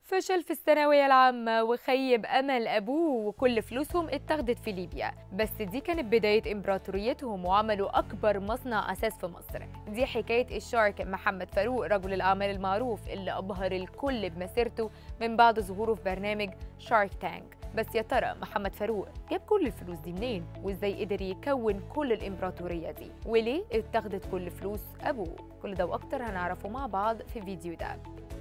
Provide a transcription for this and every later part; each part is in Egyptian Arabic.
فشل في الثانوية العامة وخيب أمل أبوه وكل فلوسهم اتاخدت في ليبيا بس دي كانت بداية إمبراطوريتهم وعملوا أكبر مصنع أساس في مصر دي حكاية الشارك محمد فاروق رجل الأعمال المعروف اللي أبهر الكل بمسيرته من بعد ظهوره في برنامج شارك تانك بس يا ترى محمد فاروق جاب كل الفلوس دي منين وازاي قدر يكون كل الامبراطوريه دي وليه اتاخدت كل فلوس ابوه كل ده واكتر هنعرفه مع بعض في فيديو ده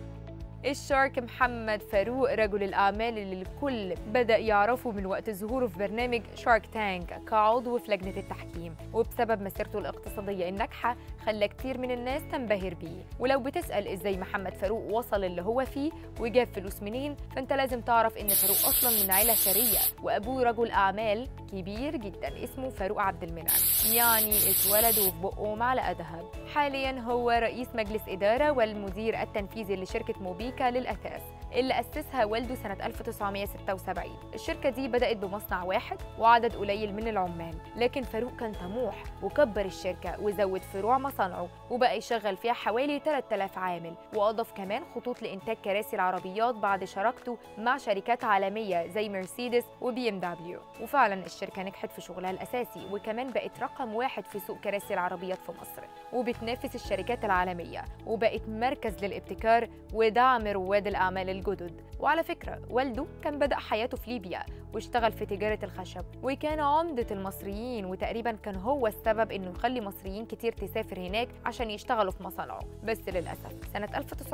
الشارك محمد فاروق رجل الأعمال اللي الكل بدأ يعرفه من وقت ظهوره في برنامج شارك تانك كعضو في لجنة التحكيم وبسبب مسيرته الاقتصادية الناجحة خلى كتير من الناس تنبهر بيه ولو بتسأل إزاي محمد فاروق وصل اللي هو فيه وجاب فلوس منين فأنت لازم تعرف إن فاروق أصلا من عيلة ثرية وأبوه رجل أعمال كبير جدا اسمه فاروق عبد المنعم يعني اتولد وفي بقه معلقة ذهب حاليا هو رئيس مجلس إدارة والمدير التنفيذي لشركة موبيكا للأثاث اللي أسسها والده سنة 1976 الشركة دي بدأت بمصنع واحد وعدد قليل من العمال لكن فاروق كان طموح وكبر الشركة وزود فروع مصانعه وبقى يشغل فيها حوالي 3000 عامل وأضاف كمان خطوط لإنتاج كراسي العربيات بعد شراكته مع شركات عالمية زي مرسيدس وبي ام دبليو وفعلا الشركة نجحت في شغلها الأساسي وكمان بقت رقم واحد في سوق كراسي العربيات في مصر وبتنافس الشركات العالمية وبقت مركز للابتكار ودعم رواد الأعمال الجدد وعلى فكرة والده كان بدأ حياته في ليبيا واشتغل في تجارة الخشب وكان عمدة المصريين وتقريبا كان هو السبب انه يخلي مصريين كتير تسافر هناك عشان يشتغلوا في مصانعه بس للأسف سنة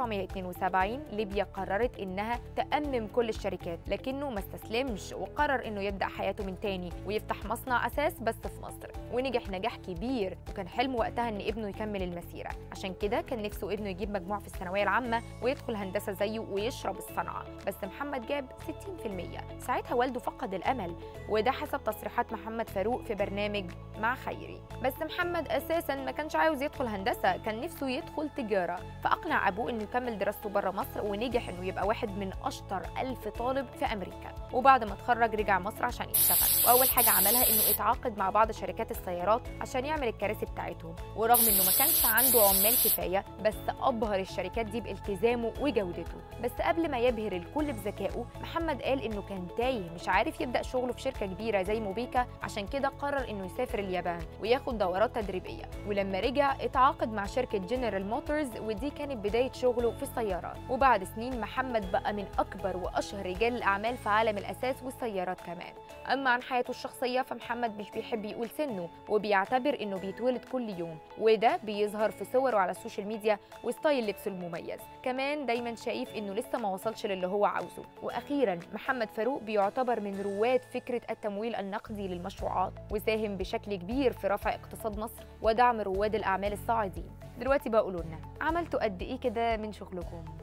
1972 ليبيا قررت انها تأمم كل الشركات لكنه ما استسلمش وقرر انه يبدأ حياته من تاني ويفتح مصنع أساس بس في مصر ونجح نجاح كبير وكان حلمه وقتها ان ابنه يكمل المسيرة عشان كده كان نفسه ابنه يجيب مجموع في الثانوية العامة ويدخل هندسة زيه ويشرب الصنعة بس محمد جاب 60% ساعتها والده فقد الأمل وده حسب تصريحات محمد فاروق في برنامج مع خيري بس محمد أساسا ما كانش عاوز يدخل هندسة كان نفسه يدخل تجارة فأقنع أبوه إنه يكمل دراسته بره مصر ونجح إنه يبقى واحد من أشطر ألف طالب في أمريكا وبعد ما اتخرج رجع مصر عشان يشتغل وأول حاجة عملها إنه اتعاقد مع بعض شركات السيارات عشان يعمل الكراسي بتاعتهم ورغم إنه ما كانش عنده عمال كفاية بس أبهر الشركات دي بالتزامه وجودته بس قبل ما يبهر الكل بذكائه محمد قال إنه كان تايه مش عارف يبدأ شغله في شركة كبيرة زي موبيكا عشان كده قرر إنه يسافر اليابان وياخد دورات تدريبية ولما رجع اتعاقد مع شركة جنرال موتورز ودي كانت بداية شغله في السيارات وبعد سنين محمد بقى من أكبر وأشهر رجال الأعمال في عالم الأساس والسيارات كمان أما عن حياته الشخصية فمحمد مش بيحب يقول سنه وبيعتبر إنه بيتولد كل يوم وده بيظهر في صوره على السوشيال ميديا وستايل لبسه المميز كمان دايما شايف إنه لسه ما وصلش للي هو عاوزه وأخيرا محمد فاروق بيعتبر من رواد فكرة التمويل النقدي للمشروعات وساهم بشكل كبير في رفع اقتصاد مصر ودعم رواد الأعمال الصاعدين دلوقتي بقولوا لنا عملتوا قد إيه كده من شغلكم